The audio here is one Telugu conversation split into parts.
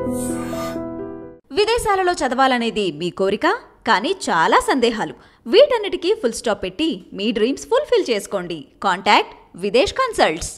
విదేశాలలో చదవాలనేది మీ కోరిక కానీ చాలా సందేహాలు వీటన్నిటికీ ఫుల్ స్టాప్ పెట్టి మీ డ్రీమ్స్ ఫుల్ఫిల్ చేసుకోండి కాంటాక్ట్ విదేశ్ కన్సల్ట్స్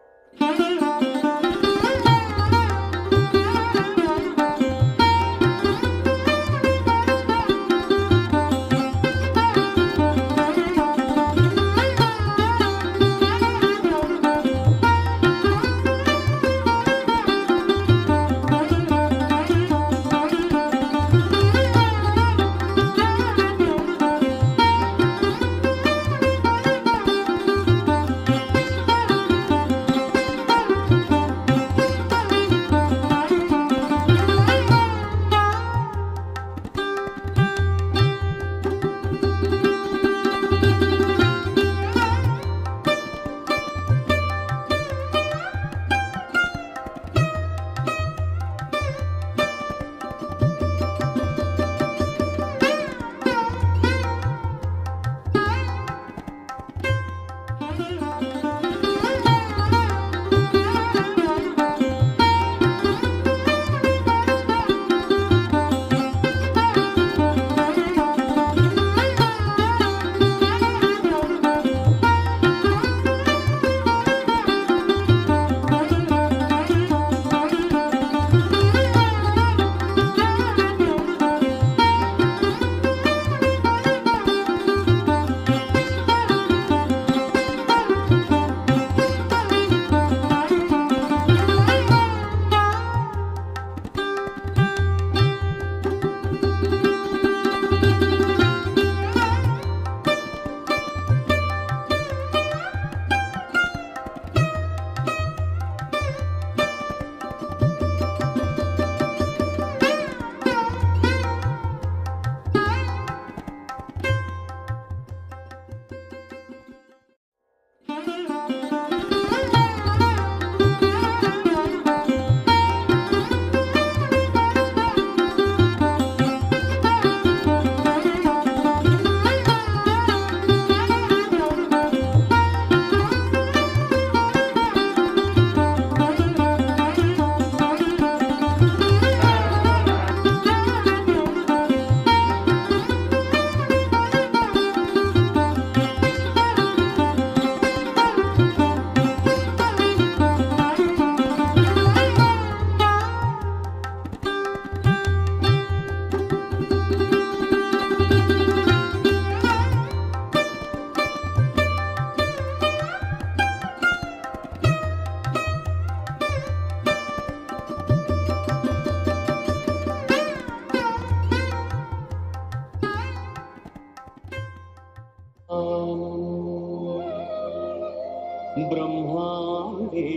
ब्रह्माण्डे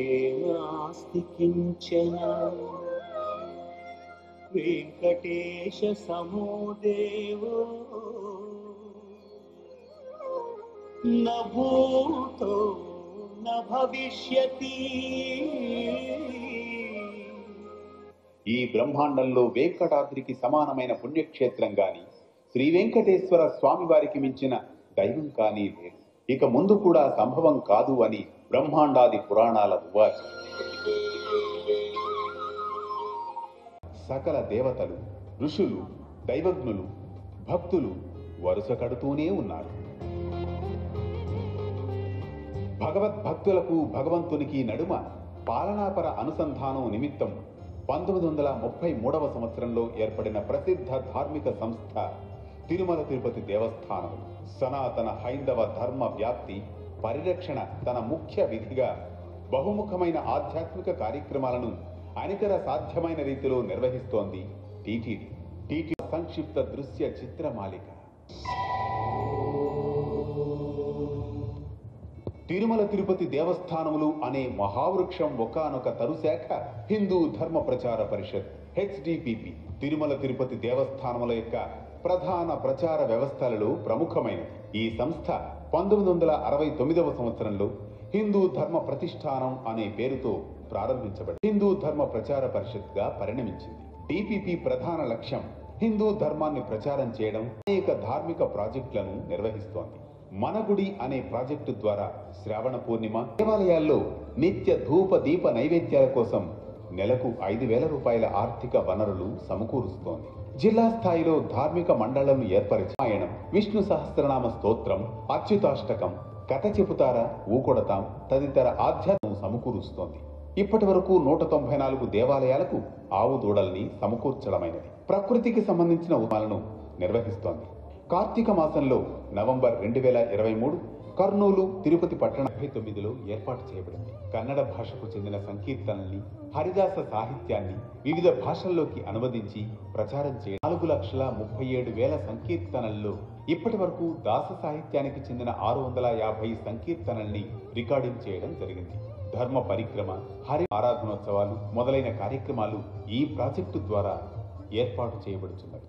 नास्ति किञ्चन वेङ्कटेशसमो देवो न भूतो न भविष्यति ఈ బ్రహ్మాండంలో వెంకటాద్రికి సమానమైన పుణ్యక్షేత్రం గాని శ్రీ వెంకటేశ్వర స్వామి వారికి మించిన దైవం కానీ లేదు ఇక ముందు కూడా సంభవం కాదు అని బ్రహ్మాండాది పురాణాల ఉవాచ సకల దేవతలు ఋషులు దైవజ్ఞులు భక్తులు వరుస కడుతూనే ఉన్నారు భగవద్భక్తులకు భగవంతునికి నడుమ పాలనాపర అనుసంధానం నిమిత్తం పంతొమ్మిది వందల ముప్పై మూడవ సంవత్సరంలో ఏర్పడిన ప్రసిద్ధ ధార్మిక సంస్థ తిరుమల తిరుపతి దేవస్థానం సనాతన హైందవ ధర్మ వ్యాప్తి పరిరక్షణ తన ముఖ్య విధిగా బహుముఖమైన ఆధ్యాత్మిక కార్యక్రమాలను అనితర సాధ్యమైన రీతిలో నిర్వహిస్తోంది టీటీడీ టీటీ సంక్షిప్త దృశ్య చిత్రమాలిక తిరుమల తిరుపతి దేవస్థానములు అనే మహావృక్షం ఒకానొక తరుశాఖ హిందూ ధర్మ ప్రచార పరిషత్ హెచ్డిపిపి తిరుమల తిరుపతి దేవస్థానముల యొక్క ప్రధాన ప్రచార వ్యవస్థలలో ప్రముఖమైనది ఈ సంస్థ పంతొమ్మిది వందల అరవై తొమ్మిదవ సంవత్సరంలో హిందూ ధర్మ ప్రతిష్టానం అనే పేరుతో ప్రారంభించబడి హిందూ ధర్మ ప్రచార పరిషత్ గా పరిణమించింది టిపిపి ప్రధాన లక్ష్యం హిందూ ధర్మాన్ని ప్రచారం చేయడం అనేక ధార్మిక ప్రాజెక్టులను నిర్వహిస్తోంది మన గుడి అనే ప్రాజెక్టు ద్వారా శ్రావణ పూర్ణిమ దేవాలయాల్లో నిత్య ధూప దీప నైవేద్యాల కోసం నెలకు ఐదు వేల రూపాయల ఆర్థిక వనరులు సమకూరుస్తోంది జిల్లా స్థాయిలో ధార్మిక మండళ్లను ఏర్పరిచి రామాయణం విష్ణు సహస్రనామ స్తోత్రం అచ్యుతాష్టకం కథ చెబుతారా ఊకొడతాం తదితర ఆధ్యాత్మం సమకూరుస్తోంది ఇప్పటి వరకు నూట తొంభై నాలుగు దేవాలయాలకు ఆవు దూడల్ని సమకూర్చడమైనది ప్రకృతికి సంబంధించిన ఉత్సవాలను నిర్వహిస్తోంది కార్తీక మాసంలో నవంబర్ రెండు వేల ఇరవై మూడు కర్నూలు తిరుపతి పట్టణ డెబ్బై తొమ్మిదిలో ఏర్పాటు చేయబడింది కన్నడ భాషకు చెందిన సంకీర్తనల్ని హరిదాస సాహిత్యాన్ని వివిధ భాషల్లోకి అనువదించి ప్రచారం చేయ నాలుగు లక్షల ముప్పై ఏడు వేల సంకీర్తనల్లో ఇప్పటి వరకు దాస సాహిత్యానికి చెందిన ఆరు వందల యాభై సంకీర్తనల్ని రికార్డింగ్ చేయడం జరిగింది ధర్మ పరిక్రమ హరి ఆరాధనోత్సవాలు మొదలైన కార్యక్రమాలు ఈ ప్రాజెక్టు ద్వారా ఏర్పాటు చేయబడుతున్నవి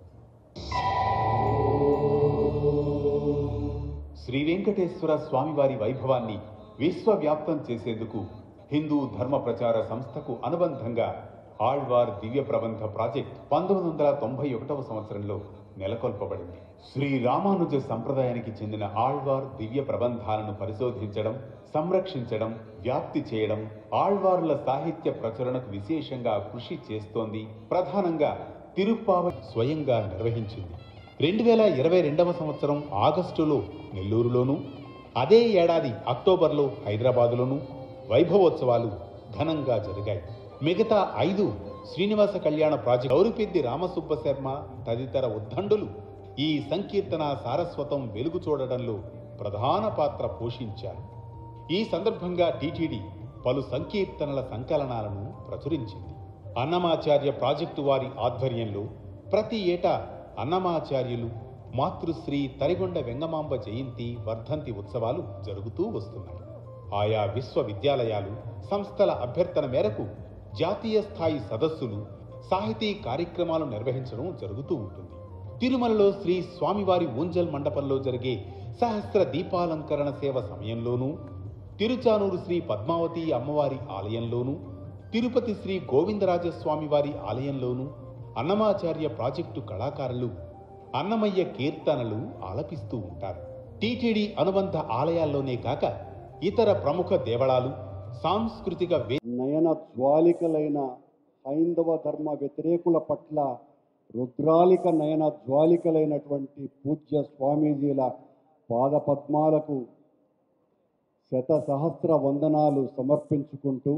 శ్రీ వెంకటేశ్వర స్వామివారి వైభవాన్ని విశ్వవ్యాప్తం చేసేందుకు హిందూ ధర్మ ప్రచార సంస్థకు అనుబంధంగా ఆళ్వార్ దివ్య ప్రబంధ ప్రాజెక్ట్ పంతొమ్మిది వందల తొంభై ఒకటవ సంవత్సరంలో నెలకొల్పబడింది శ్రీ రామానుజ సంప్రదాయానికి చెందిన ఆళ్వార్ దివ్య ప్రబంధాలను పరిశోధించడం సంరక్షించడం వ్యాప్తి చేయడం ఆళ్వార్ల సాహిత్య ప్రచురణకు విశేషంగా కృషి చేస్తోంది ప్రధానంగా తిరుప్పావ స్వయంగా నిర్వహించింది రెండు వేల ఇరవై రెండవ సంవత్సరం ఆగస్టులో నెల్లూరులోను అదే ఏడాది అక్టోబర్లో హైదరాబాదులోను వైభవోత్సవాలు ఘనంగా జరిగాయి మిగతా ఐదు శ్రీనివాస కళ్యాణ ప్రాజెక్ట్ గౌరిపెద్ది రామసుబ్బ శర్మ తదితర ఉద్దండులు ఈ సంకీర్తన సారస్వతం వెలుగు చూడడంలో ప్రధాన పాత్ర పోషించారు ఈ సందర్భంగా టీటీడీ పలు సంకీర్తనల సంకలనాలను ప్రచురించింది అన్నమాచార్య ప్రాజెక్టు వారి ఆధ్వర్యంలో ప్రతి ఏటా అన్నమాచార్యులు మాతృశ్రీ తరిగొండ వెంగమాంబ జయంతి వర్ధంతి ఉత్సవాలు జరుగుతూ వస్తున్నాయి ఆయా విశ్వవిద్యాలయాలు సంస్థల అభ్యర్థన మేరకు జాతీయ స్థాయి సదస్సులు సాహితీ కార్యక్రమాలు నిర్వహించడం జరుగుతూ ఉంటుంది తిరుమలలో శ్రీ స్వామివారి ఊంజల్ మండపంలో జరిగే సహస్ర దీపాలంకరణ సేవ సమయంలోనూ తిరుచానూరు శ్రీ పద్మావతి అమ్మవారి ఆలయంలోనూ తిరుపతి శ్రీ గోవిందరాజస్వామి వారి ఆలయంలోనూ అన్నమాచార్య ప్రాజెక్టు కళాకారులు అన్నమయ్య కీర్తనలు ఆలపిస్తూ ఉంటారు టీటీడీ అనుబంధ ఆలయాల్లోనే కాక ఇతర ప్రముఖ దేవళాలు సాంస్కృతిక వే నయన జ్వాలికలైన హైందవ ధర్మ వ్యతిరేకుల పట్ల రుద్రాలిక నయన జ్వాలికలైనటువంటి పూజ్య స్వామీజీల పాదపద్మాలకు శత సహస్ర వందనాలు సమర్పించుకుంటూ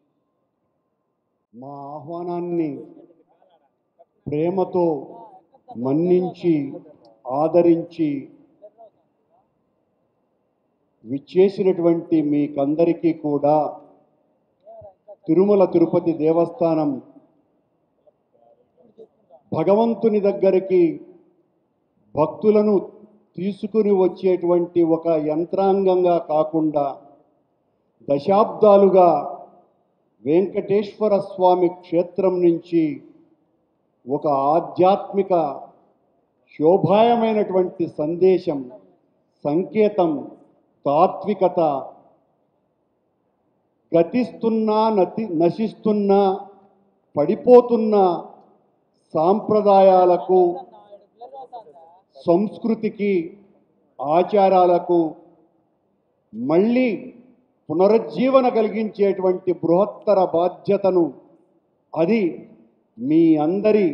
మా ఆహ్వానాన్ని ప్రేమతో మన్నించి ఆదరించి విచ్చేసినటువంటి మీకందరికీ కూడా తిరుమల తిరుపతి దేవస్థానం భగవంతుని దగ్గరికి భక్తులను తీసుకుని వచ్చేటువంటి ఒక యంత్రాంగంగా కాకుండా దశాబ్దాలుగా వెంకటేశ్వర స్వామి క్షేత్రం నుంచి ఒక ఆధ్యాత్మిక శోభాయమైనటువంటి సందేశం సంకేతం తాత్వికత గతిస్తున్నా నతి నశిస్తున్నా పడిపోతున్న సాంప్రదాయాలకు సంస్కృతికి ఆచారాలకు మళ్ళీ పునరుజ్జీవన కలిగించేటువంటి బృహత్తర బాధ్యతను అది మీ అందరి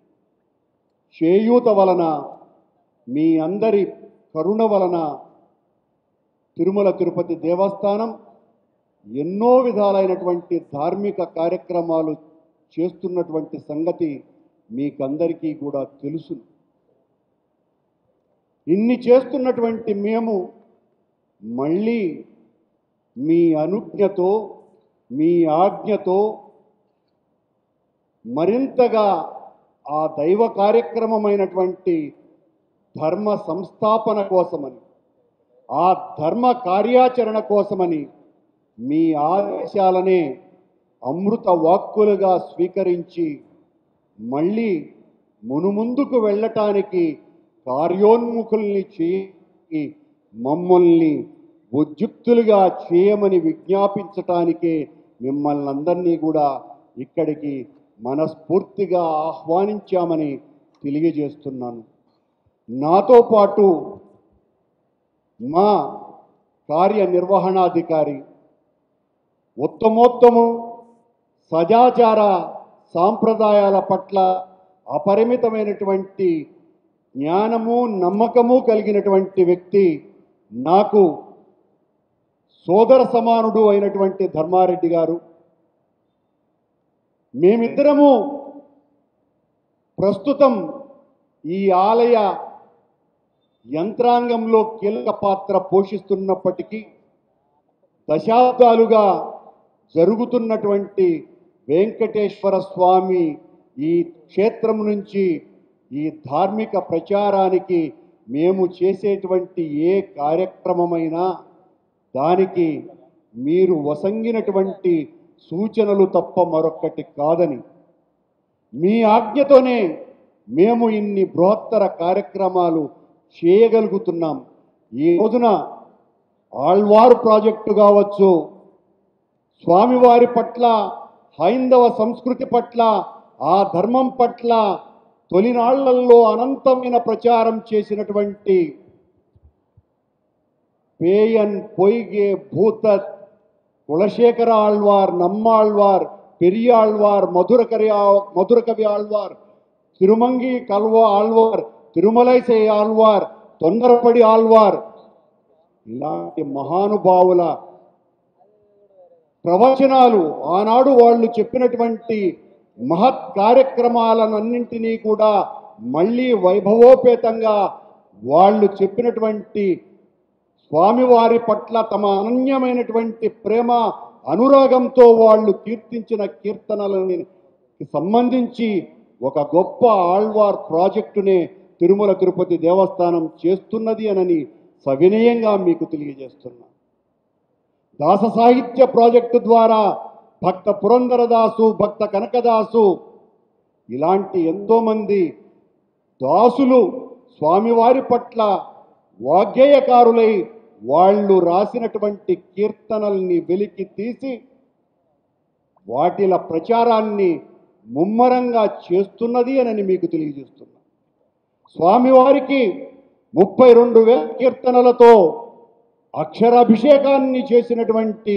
చేయూత వలన మీ అందరి కరుణ వలన తిరుమల తిరుపతి దేవస్థానం ఎన్నో విధాలైనటువంటి ధార్మిక కార్యక్రమాలు చేస్తున్నటువంటి సంగతి మీకందరికీ కూడా తెలుసు ఇన్ని చేస్తున్నటువంటి మేము మళ్ళీ మీ అనుజ్ఞతో మీ ఆజ్ఞతో మరింతగా ఆ దైవ కార్యక్రమమైనటువంటి ధర్మ సంస్థాపన కోసమని ఆ ధర్మ కార్యాచరణ కోసమని మీ ఆదేశాలనే అమృత వాక్కులుగా స్వీకరించి మళ్ళీ మునుముందుకు వెళ్ళటానికి కార్యోన్ముఖుల్ని చేయి మమ్మల్ని ఉద్యుక్తులుగా చేయమని విజ్ఞాపించటానికే మిమ్మల్ని అందరినీ కూడా ఇక్కడికి మనస్ఫూర్తిగా ఆహ్వానించామని తెలియజేస్తున్నాను నాతో పాటు మా కార్యనిర్వహణాధికారి ఉత్తమోత్తము సదాచార సాంప్రదాయాల పట్ల అపరిమితమైనటువంటి జ్ఞానము నమ్మకము కలిగినటువంటి వ్యక్తి నాకు సోదర సమానుడు అయినటువంటి ధర్మారెడ్డి గారు మేమిద్దరము ప్రస్తుతం ఈ ఆలయ యంత్రాంగంలో కీలక పాత్ర పోషిస్తున్నప్పటికీ దశాబ్దాలుగా జరుగుతున్నటువంటి వెంకటేశ్వర స్వామి ఈ క్షేత్రం నుంచి ఈ ధార్మిక ప్రచారానికి మేము చేసేటువంటి ఏ కార్యక్రమమైనా దానికి మీరు వసంగినటువంటి సూచనలు తప్ప మరొక్కటి కాదని మీ ఆజ్ఞతోనే మేము ఇన్ని బృహత్తర కార్యక్రమాలు చేయగలుగుతున్నాం ఈ రోజున ఆళ్వారు ప్రాజెక్టు కావచ్చు స్వామివారి పట్ల హైందవ సంస్కృతి పట్ల ఆ ధర్మం పట్ల తొలినాళ్లలో అనంతమైన ప్రచారం చేసినటువంటి పేయన్ పొయ్గే భూతత్ కులశేఖర ఆళ్వార్ నమ్మాళ్వార్ పెరియాళ్వార్ మధురకరి మధురకవి ఆళ్వార్ తిరుమంగి కల్వ ఆళ్వార్ తిరుమలైసే ఆళ్వార్ తొందరపడి ఆళ్వార్ ఇలాంటి మహానుభావుల ప్రవచనాలు ఆనాడు వాళ్ళు చెప్పినటువంటి మహత్ కార్యక్రమాలన్నింటినీ కూడా మళ్ళీ వైభవోపేతంగా వాళ్ళు చెప్పినటువంటి స్వామివారి పట్ల తమ అనన్యమైనటువంటి ప్రేమ అనురాగంతో వాళ్ళు కీర్తించిన కీర్తనలని సంబంధించి ఒక గొప్ప ఆళ్వార్ ప్రాజెక్టునే తిరుమల తిరుపతి దేవస్థానం చేస్తున్నది అనని సవినయంగా మీకు తెలియజేస్తున్నా దాస సాహిత్య ప్రాజెక్టు ద్వారా భక్త పురందరదాసు భక్త కనకదాసు ఇలాంటి ఎంతోమంది దాసులు స్వామివారి పట్ల వాగ్గేయకారులై వాళ్ళు రాసినటువంటి కీర్తనల్ని వెలికి తీసి వాటిల ప్రచారాన్ని ముమ్మరంగా చేస్తున్నది అని మీకు తెలియజేస్తున్నా స్వామివారికి ముప్పై రెండు వేల కీర్తనలతో అక్షరాభిషేకాన్ని చేసినటువంటి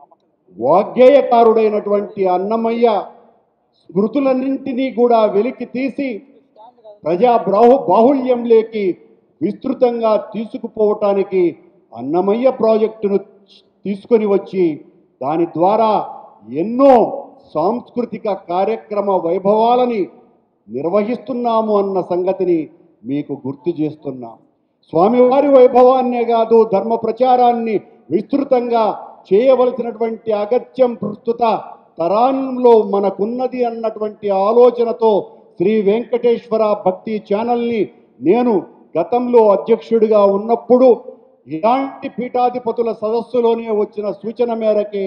వాగ్గేయకారుడైనటువంటి అన్నమయ్య స్మృతులన్నింటినీ కూడా వెలికి తీసి ప్రజా బాహు బాహుళ్యంలోకి విస్తృతంగా తీసుకుపోవటానికి అన్నమయ్య ప్రాజెక్టును తీసుకొని వచ్చి దాని ద్వారా ఎన్నో సాంస్కృతిక కార్యక్రమ వైభవాలని నిర్వహిస్తున్నాము అన్న సంగతిని మీకు గుర్తు చేస్తున్నాం స్వామివారి వైభవాన్నే కాదు ధర్మ ప్రచారాన్ని విస్తృతంగా చేయవలసినటువంటి అగత్యం ప్రస్తుత తరాంలో మనకున్నది అన్నటువంటి ఆలోచనతో శ్రీ వెంకటేశ్వర భక్తి ఛానల్ని నేను గతంలో అధ్యక్షుడిగా ఉన్నప్పుడు ఇలాంటి పీఠాధిపతుల సదస్సులోనే వచ్చిన సూచన మేరకే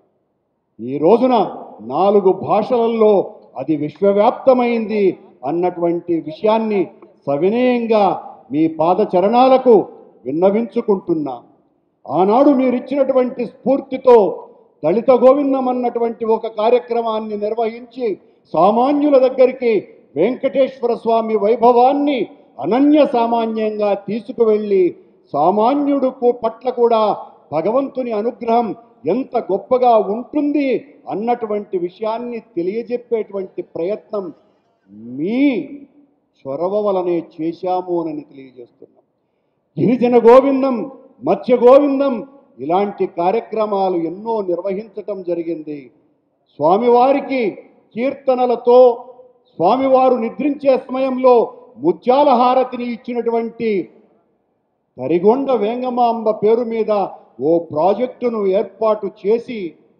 ఈ రోజున నాలుగు భాషలలో అది విశ్వవ్యాప్తమైంది అన్నటువంటి విషయాన్ని సవినయంగా మీ పాదచరణాలకు విన్నవించుకుంటున్నా ఆనాడు మీరిచ్చినటువంటి స్ఫూర్తితో దళిత గోవిందం అన్నటువంటి ఒక కార్యక్రమాన్ని నిర్వహించి సామాన్యుల దగ్గరికి వెంకటేశ్వర స్వామి వైభవాన్ని అనన్య సామాన్యంగా తీసుకువెళ్ళి సామాన్యుడు కు- పట్ల కూడా భగవంతుని అనుగ్రహం ఎంత గొప్పగా ఉంటుంది అన్నటువంటి విషయాన్ని తెలియజెప్పేటువంటి ప్రయత్నం మీ చొరవ వలనే చేశాము అని తెలియజేస్తున్నాం గిరిజన గోవిందం మత్స్య గోవిందం ఇలాంటి కార్యక్రమాలు ఎన్నో నిర్వహించటం జరిగింది స్వామివారికి కీర్తనలతో స్వామివారు నిద్రించే సమయంలో ముత్యాల హారతిని ఇచ్చినటువంటి తరిగొండ వేంగమాంబ పేరు మీద ఓ ప్రాజెక్టును ఏర్పాటు చేసి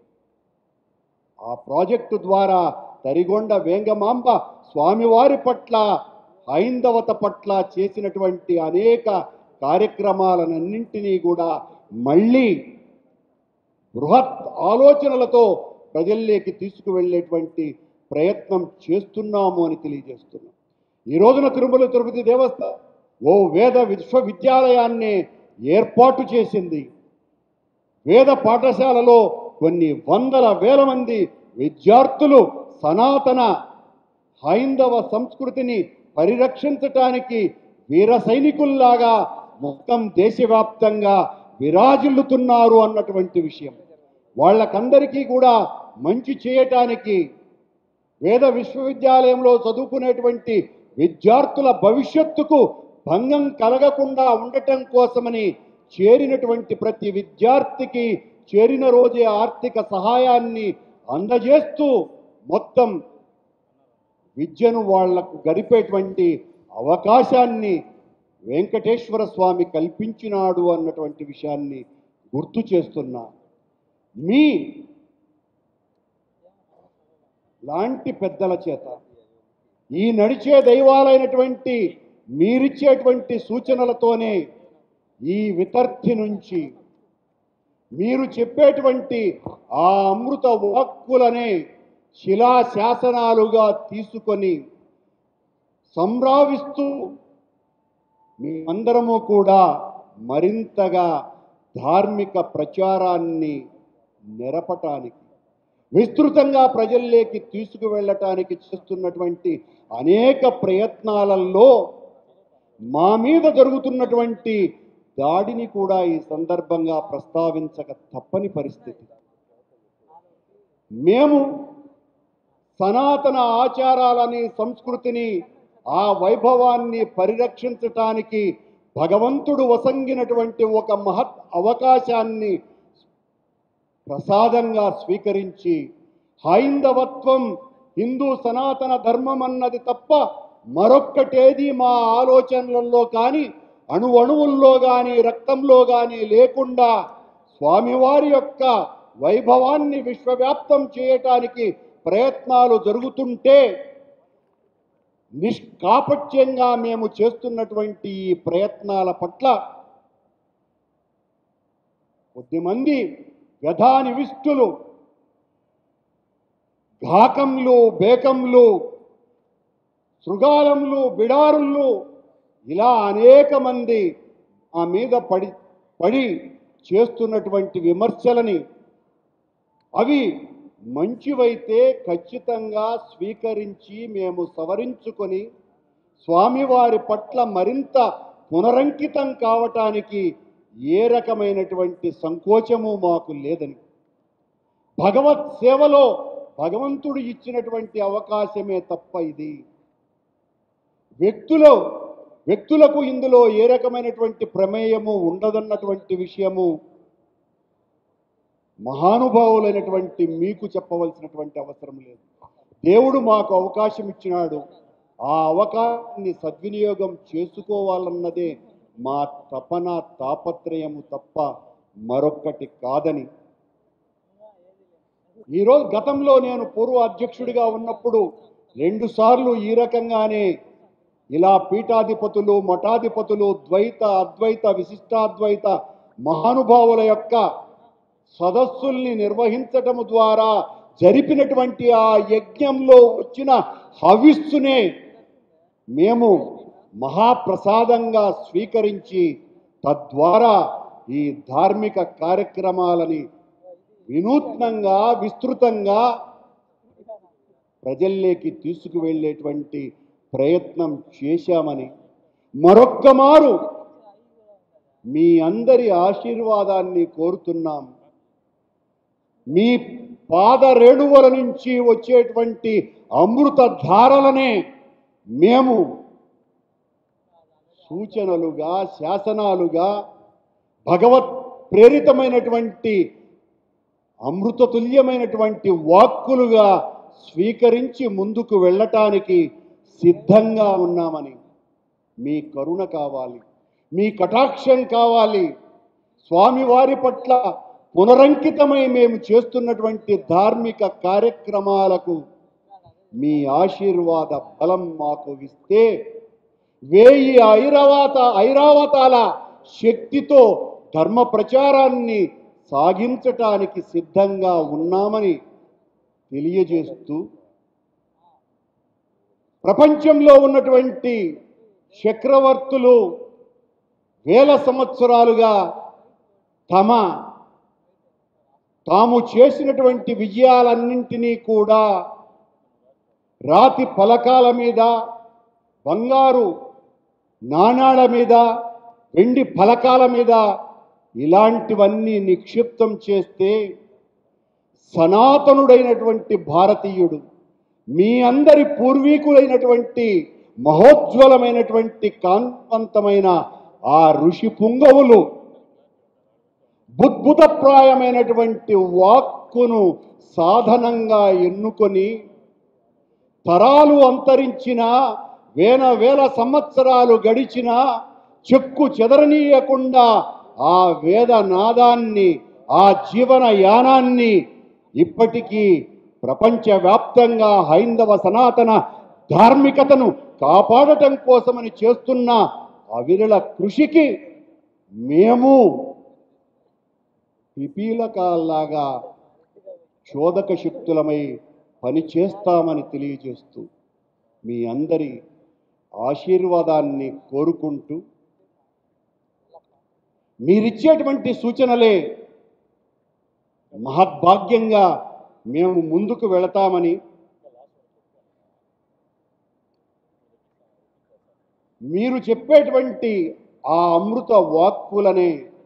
ఆ ప్రాజెక్టు ద్వారా తరిగొండ వేంగమాంబ స్వామివారి పట్ల హైందవత పట్ల చేసినటువంటి అనేక కార్యక్రమాలన్నింటినీ కూడా మళ్ళీ బృహత్ ఆలోచనలతో ప్రజల్లోకి తీసుకువెళ్ళేటువంటి ప్రయత్నం చేస్తున్నాము అని తెలియజేస్తున్నాం ఈ రోజున తిరుమల తిరుపతి దేవస్థానం ఓ వేద విశ్వవిద్యాలయాన్ని ఏర్పాటు చేసింది వేద పాఠశాలలో కొన్ని వందల వేల మంది విద్యార్థులు సనాతన హైందవ సంస్కృతిని పరిరక్షించటానికి వీర సైనికుల్లాగా మొత్తం దేశవ్యాప్తంగా విరాజిల్లుతున్నారు అన్నటువంటి విషయం వాళ్ళకందరికీ కూడా మంచి చేయటానికి వేద విశ్వవిద్యాలయంలో చదువుకునేటువంటి విద్యార్థుల భవిష్యత్తుకు భంగం కలగకుండా ఉండటం కోసమని చేరినటువంటి ప్రతి విద్యార్థికి చేరిన రోజే ఆర్థిక సహాయాన్ని అందజేస్తూ మొత్తం విద్యను వాళ్లకు గడిపేటువంటి అవకాశాన్ని వెంకటేశ్వర స్వామి కల్పించినాడు అన్నటువంటి విషయాన్ని గుర్తు చేస్తున్నా మీ లాంటి పెద్దల చేత ఈ నడిచే దైవాలైనటువంటి మీరిచ్చేటువంటి సూచనలతోనే ఈ వితర్థి నుంచి మీరు చెప్పేటువంటి ఆ అమృత వాక్కులనే శిలా శాసనాలుగా తీసుకొని సంభ్రావిస్తూ మేమందరము కూడా మరింతగా ధార్మిక ప్రచారాన్ని నెరపటానికి విస్తృతంగా ప్రజల్లోకి తీసుకువెళ్ళటానికి చేస్తున్నటువంటి అనేక ప్రయత్నాలలో మా మీద జరుగుతున్నటువంటి దాడిని కూడా ఈ సందర్భంగా ప్రస్తావించక తప్పని పరిస్థితి మేము సనాతన ఆచారాలని సంస్కృతిని ఆ వైభవాన్ని పరిరక్షించటానికి భగవంతుడు వసంగినటువంటి ఒక మహత్ అవకాశాన్ని ప్రసాదంగా స్వీకరించి హైందవత్వం హిందూ సనాతన ధర్మం అన్నది తప్ప మరొక్కటేది మా ఆలోచనలలో కానీ అణు అణువుల్లో కానీ రక్తంలో కానీ లేకుండా స్వామివారి యొక్క వైభవాన్ని విశ్వవ్యాప్తం చేయటానికి ప్రయత్నాలు జరుగుతుంటే నిష్కాపట్యంగా మేము చేస్తున్నటువంటి ఈ ప్రయత్నాల పట్ల కొద్దిమంది వ్యధానివిష్టులు ఘాకంలు బేకంలు శృగాలంలు బిడారులు ఇలా అనేక మంది ఆ మీద పడి పడి చేస్తున్నటువంటి విమర్శలని అవి మంచివైతే ఖచ్చితంగా స్వీకరించి మేము సవరించుకొని స్వామివారి పట్ల మరింత పునరంకితం కావటానికి ఏ రకమైనటువంటి సంకోచము మాకు లేదని భగవత్ సేవలో భగవంతుడు ఇచ్చినటువంటి అవకాశమే తప్ప ఇది వ్యక్తులు వ్యక్తులకు ఇందులో ఏ రకమైనటువంటి ప్రమేయము ఉండదన్నటువంటి విషయము మహానుభావులైనటువంటి మీకు చెప్పవలసినటువంటి అవసరం లేదు దేవుడు మాకు అవకాశం ఇచ్చినాడు ఆ అవకాశాన్ని సద్వినియోగం చేసుకోవాలన్నదే మా తపన తాపత్రయము తప్ప మరొక్కటి కాదని ఈరోజు గతంలో నేను పూర్వ అధ్యక్షుడిగా ఉన్నప్పుడు రెండుసార్లు ఈ రకంగానే ఇలా పీఠాధిపతులు మఠాధిపతులు ద్వైత అద్వైత విశిష్టాద్వైత మహానుభావుల యొక్క సదస్సుల్ని నిర్వహించటము ద్వారా జరిపినటువంటి ఆ యజ్ఞంలో వచ్చిన హవిస్సునే మేము మహాప్రసాదంగా స్వీకరించి తద్వారా ఈ ధార్మిక కార్యక్రమాలని వినూత్నంగా విస్తృతంగా ప్రజల్లోకి తీసుకువెళ్ళేటువంటి ప్రయత్నం చేశామని మరొక్క మారు మీ అందరి ఆశీర్వాదాన్ని కోరుతున్నాం మీ పాద రేణువుల నుంచి వచ్చేటువంటి అమృత ధారలనే మేము సూచనలుగా శాసనాలుగా భగవత్ ప్రేరితమైనటువంటి అమృతతుల్యమైనటువంటి వాక్కులుగా స్వీకరించి ముందుకు వెళ్ళటానికి సిద్ధంగా ఉన్నామని మీ కరుణ కావాలి మీ కటాక్షం కావాలి స్వామివారి పట్ల పునరంకితమై మేము చేస్తున్నటువంటి ధార్మిక కార్యక్రమాలకు మీ ఆశీర్వాద బలం మాకు ఇస్తే వేయి ఐరావత ఐరావతాల శక్తితో ధర్మ ప్రచారాన్ని సాగించటానికి సిద్ధంగా ఉన్నామని తెలియజేస్తూ ప్రపంచంలో ఉన్నటువంటి చక్రవర్తులు వేల సంవత్సరాలుగా తమ తాము చేసినటువంటి విజయాలన్నింటినీ కూడా రాతి పలకాల మీద బంగారు నాణాల మీద వెండి ఫలకాల మీద ఇలాంటివన్నీ నిక్షిప్తం చేస్తే సనాతనుడైనటువంటి భారతీయుడు మీ అందరి పూర్వీకులైనటువంటి మహోజ్వలమైనటువంటి కాంతవంతమైన ఆ ఋషి పుంగవులు బుద్భుతప్రాయమైనటువంటి వాక్కును సాధనంగా ఎన్నుకొని తరాలు అంతరించిన వేల వేల సంవత్సరాలు గడిచిన చెక్కు చెదరనీయకుండా ఆ వేద నాదాన్ని ఆ జీవన యానాన్ని ఇప్పటికీ ప్రపంచవ్యాప్తంగా హైందవ సనాతన ధార్మికతను కాపాడటం కోసమని చేస్తున్న అవిరళ కృషికి మేము పిపీలకాల్లాగా చోదక శక్తులమై పనిచేస్తామని తెలియజేస్తూ మీ అందరి ఆశీర్వాదాన్ని కోరుకుంటూ మీరిచ్చేటువంటి సూచనలే మహద్భాగ్యంగా మేము ముందుకు వెళతామని మీరు చెప్పేటువంటి ఆ అమృత వాక్కులనే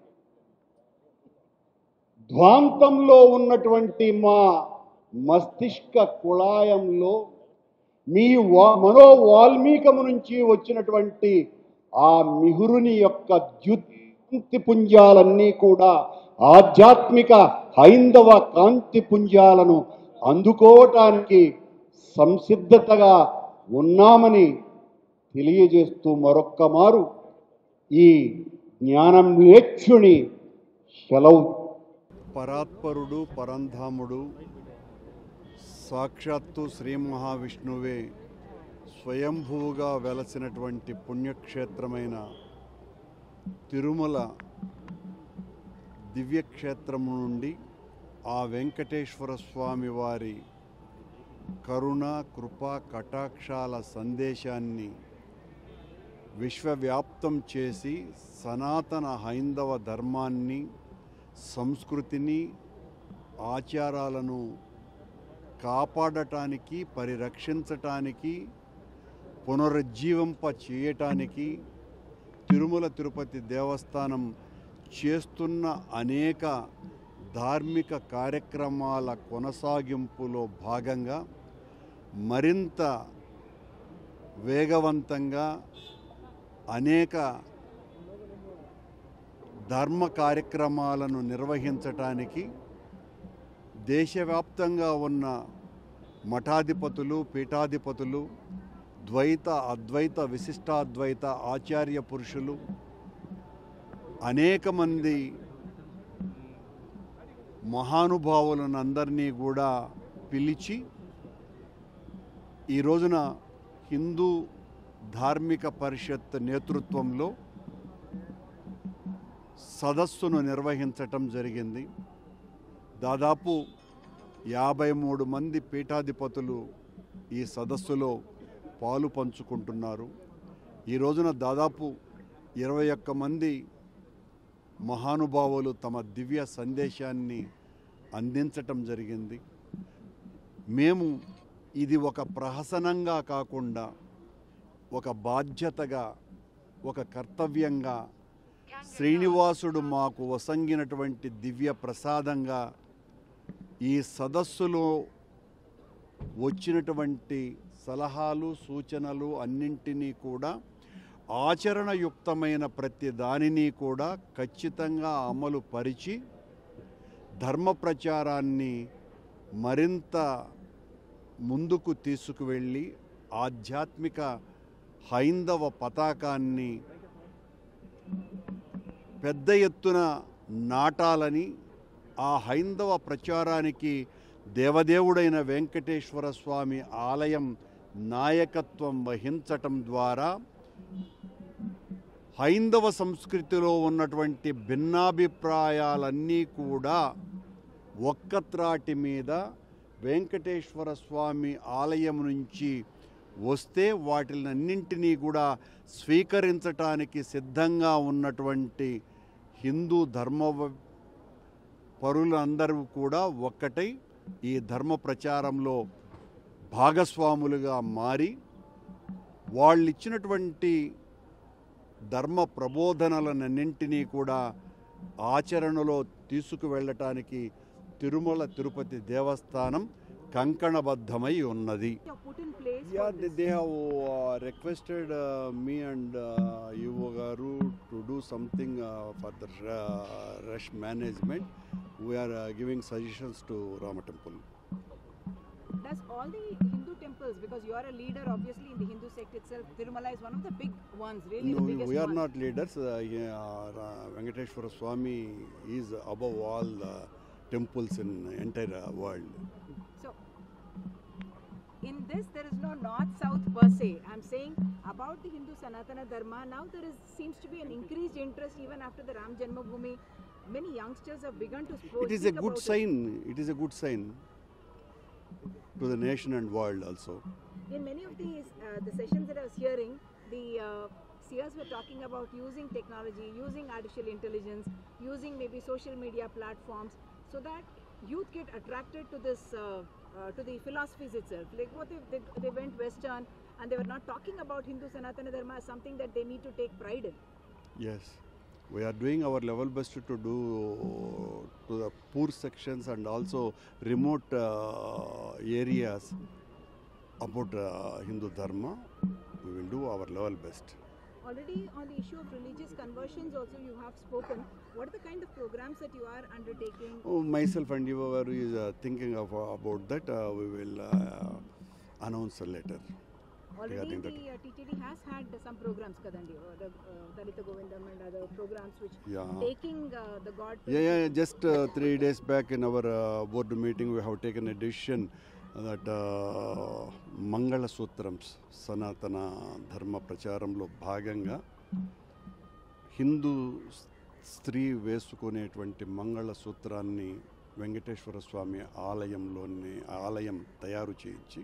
ధ్వాంతంలో ఉన్నటువంటి మా మస్తిష్క కుళాయంలో మీ వా మనో వాల్మీకము నుంచి వచ్చినటువంటి ఆ మిహురుని యొక్క ద్యుతి పుంజాలన్నీ కూడా ఆధ్యాత్మిక హైందవ కాంతి పుంజాలను అందుకోవటానికి సంసిద్ధతగా ఉన్నామని తెలియజేస్తూ మరొక్క మారు ఈ జ్ఞానం లేక్షుని సెలవు పరాత్పరుడు పరంధాముడు సాక్షాత్తు శ్రీ మహావిష్ణువే స్వయంభువుగా వెలసినటువంటి పుణ్యక్షేత్రమైన తిరుమల దివ్యక్షేత్రము నుండి ఆ వెంకటేశ్వర స్వామి వారి కరుణ కృప కటాక్షాల సందేశాన్ని విశ్వవ్యాప్తం చేసి సనాతన హైందవ ధర్మాన్ని సంస్కృతిని ఆచారాలను కాపాడటానికి పరిరక్షించటానికి పునరుజ్జీవింప చేయటానికి తిరుమల తిరుపతి దేవస్థానం చేస్తున్న అనేక ధార్మిక కార్యక్రమాల కొనసాగింపులో భాగంగా మరింత వేగవంతంగా అనేక ధర్మ కార్యక్రమాలను నిర్వహించటానికి దేశవ్యాప్తంగా ఉన్న మఠాధిపతులు పీఠాధిపతులు ద్వైత అద్వైత విశిష్టాద్వైత ఆచార్య పురుషులు అనేక మంది మహానుభావులను అందరినీ కూడా పిలిచి ఈ రోజున హిందూ ధార్మిక పరిషత్ నేతృత్వంలో సదస్సును నిర్వహించటం జరిగింది దాదాపు యాభై మూడు మంది పీఠాధిపతులు ఈ సదస్సులో పాలు పంచుకుంటున్నారు ఈ రోజున దాదాపు ఇరవై ఒక్క మంది మహానుభావులు తమ దివ్య సందేశాన్ని అందించటం జరిగింది మేము ఇది ఒక ప్రహసనంగా కాకుండా ఒక బాధ్యతగా ఒక కర్తవ్యంగా శ్రీనివాసుడు మాకు వసంగినటువంటి దివ్య ప్రసాదంగా ఈ సదస్సులో వచ్చినటువంటి సలహాలు సూచనలు అన్నింటినీ కూడా ఆచరణయుక్తమైన ప్రతి దానిని కూడా ఖచ్చితంగా అమలు పరిచి ధర్మ ప్రచారాన్ని మరింత ముందుకు తీసుకువెళ్ళి ఆధ్యాత్మిక హైందవ పతాకాన్ని పెద్ద ఎత్తున నాటాలని ఆ హైందవ ప్రచారానికి దేవదేవుడైన వెంకటేశ్వర స్వామి ఆలయం నాయకత్వం వహించటం ద్వారా హైందవ సంస్కృతిలో ఉన్నటువంటి భిన్నాభిప్రాయాలన్నీ కూడా ఒక్కత్రాటి మీద వెంకటేశ్వర స్వామి ఆలయం నుంచి వస్తే వాటిలన్నింటినీ కూడా స్వీకరించటానికి సిద్ధంగా ఉన్నటువంటి హిందూ ధర్మ పరులందరూ కూడా ఒక్కటై ఈ ధర్మ ప్రచారంలో భాగస్వాములుగా మారి వాళ్ళు ఇచ్చినటువంటి ధర్మ ప్రబోధనలన్నింటినీ కూడా ఆచరణలో తీసుకువెళ్ళటానికి తిరుమల తిరుపతి దేవస్థానం కంకణబద్ధమై ఉన్నది are put in place Yeah, for they, this? they have uh, requested uh, me and uh, Yuvo Garu to do something uh, for the uh, rush management. We are uh, giving suggestions to Rama Temple. Does all the Hindu temples, because you are a leader obviously in the Hindu sect itself, Tirumala is one of the big ones, really No, the biggest we are one. not leaders. Uh, yeah, uh, Venkateshwara Swami is above all uh, temples in entire uh, world. So, in this, there is no north south per se. I'm saying about the Hindu Sanatana Dharma. Now there is seems to be an increased interest even after the Ram Janmabhoomi. Many youngsters have begun to spo- It is a speak good about sign. It is a good sign to the nation and world also. In many of these uh, the sessions that I was hearing, the uh, seers were talking about using technology, using artificial intelligence, using maybe social media platforms, so that youth get attracted to this uh, uh, to the philosophies itself. Like what if they, they went Western and they were not talking about Hindu Sanatana Dharma as something that they need to take pride in. Yes, we are doing our level best to do to the poor sections and also remote uh, areas about uh, Hindu Dharma. We will do our level best. Already on the issue of religious conversions, also you have spoken. What are the kind of programs that you are undertaking? Oh, myself and Yuva is uh, thinking of, uh, about that. Uh, we will uh, announce later. Already regarding the that. uh, TTD has had some programs, Kadandi, uh, the uh, Dalita Govindam and other programs which Yeah. taking uh, the God. to Yeah, yeah, yeah, just uh, three days back in our uh, board meeting, we have taken a decision that uh, మంగళ సూత్రంస్ సనాతన ధర్మ ప్రచారంలో భాగంగా హిందూ స్త్రీ వేసుకునేటువంటి మంగళ సూత్రాన్ని వెంకటేశ్వర స్వామి ఆలయంలోని ఆలయం తయారు చేయించి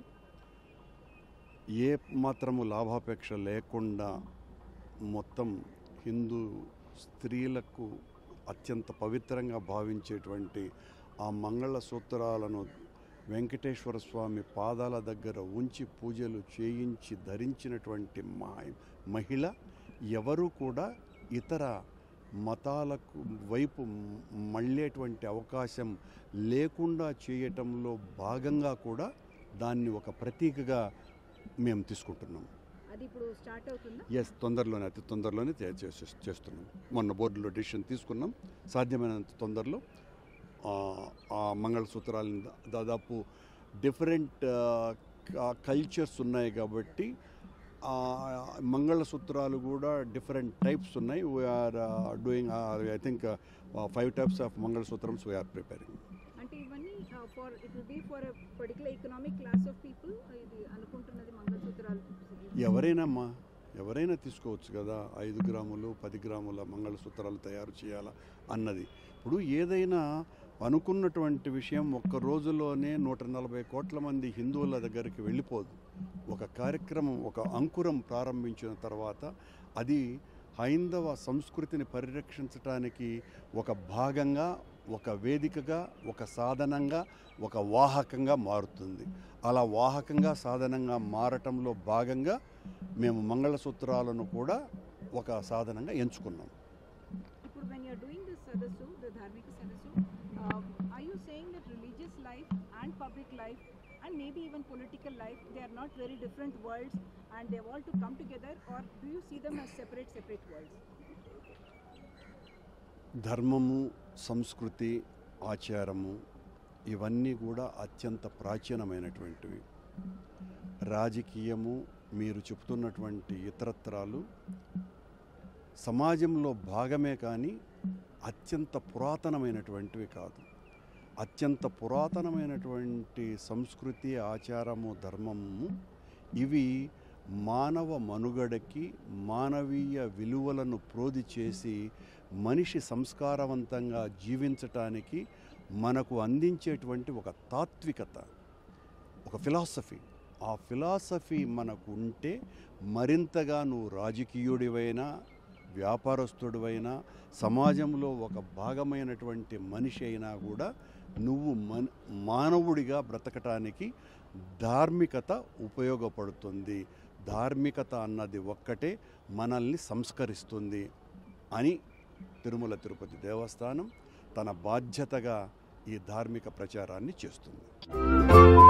ఏ మాత్రము లాభాపేక్ష లేకుండా మొత్తం హిందూ స్త్రీలకు అత్యంత పవిత్రంగా భావించేటువంటి ఆ మంగళ సూత్రాలను వెంకటేశ్వర స్వామి పాదాల దగ్గర ఉంచి పూజలు చేయించి ధరించినటువంటి మా మహిళ ఎవరు కూడా ఇతర మతాలకు వైపు మళ్ళేటువంటి అవకాశం లేకుండా చేయటంలో భాగంగా కూడా దాన్ని ఒక ప్రతీకగా మేము తీసుకుంటున్నాం అది ఇప్పుడు స్టార్ట్ అవుతుందా ఎస్ తొందరలోనే అతి తొందరలోనే చే- చేసే- చేస్తున్నాం మొన్న బోర్డులో డిసిషన్ తీసుకున్నాం సాధ్యమైనంత తొందరలో ఆ, ఆ మంగళసూత్రాలను దా- దాదాపు డిఫరెంట్ కల్చర్స్ ఉన్నాయి కాబట్టి ఆ మంగళసూత్రాలు కూడా డిఫరెంట్ టైప్స్ ఉన్నాయి we're doing I think five types of మంగళసూత్రమ్స్ వీఆర్ ప్రిపేరింగ్ అంటే ఇవన్నీ for it will be for particular economic class of people ఇది అనుకుంటున్నది మంగళసూత్రాలు ఎవరైనా అమ్మా ఎవరైనా తీసుకోవచ్చు కదా ఐదు గ్రాములు పది గ్రాముల మంగళసూత్రాలు తయారు చేయాలా అన్నది ఇప్పుడు ఏదైనా అనుకున్నటువంటి విషయం ఒక్క రోజులోనే నూట నలభై కోట్ల మంది హిందువుల దగ్గరికి వెళ్ళిపోదు ఒక కార్యక్రమం ఒక అంకురం ప్రారంభించిన తర్వాత అది హైందవ సంస్కృతిని పరిరక్షించటానికి ఒక భాగంగా ఒక వేదికగా ఒక సాధనంగా ఒక వాహకంగా మారుతుంది అలా వాహకంగా సాధనంగా మారటంలో భాగంగా మేము మంగళసూత్రాలను కూడా ఒక సాధనంగా ఎంచుకున్నాం ఇప్పుడు when you're doing this sadassu the dharmika sadassu are you saying that religious life and public life and maybe even political life they are not very different worlds and they వాల్ to come together or do you see them as separate separate worlds ధర్మము సంస్కృతి ఆచారము ఇవన్నీ కూడా అత్యంత ప్రాచీనమైనటువంటివి రాజకీయము మీరు చెప్తున్నటువంటి ఇతరత్రాలు సమాజంలో భాగమే కానీ అత్యంత పురాతనమైనటువంటివి కాదు అత్యంత పురాతనమైనటువంటి సంస్కృతి ఆచారము ధర్మము ఇవి మానవ మనుగడకి మానవీయ విలువలను ప్రోది చేసి మనిషి సంస్కారవంతంగా జీవించటానికి మనకు అందించేటువంటి ఒక తాత్వికత ఒక ఫిలాసఫీ ఆ ఫిలాసఫీ మనకు ఉంటే మరింతగా నువ్వు రాజకీయుడివైనా వ్యాపారస్తుడివైనా సమాజంలో ఒక భాగమైనటువంటి మనిషి అయినా కూడా నువ్వు మన మానవుడిగా బ్రతకటానికి ధార్మికత ఉపయోగపడుతుంది ధార్మికత అన్నది ఒక్కటే మనల్ని సంస్కరిస్తుంది అని తిరుమల తిరుపతి దేవస్థానం తన బాధ్యతగా ఈ ధార్మిక ప్రచారాన్ని చేస్తుంది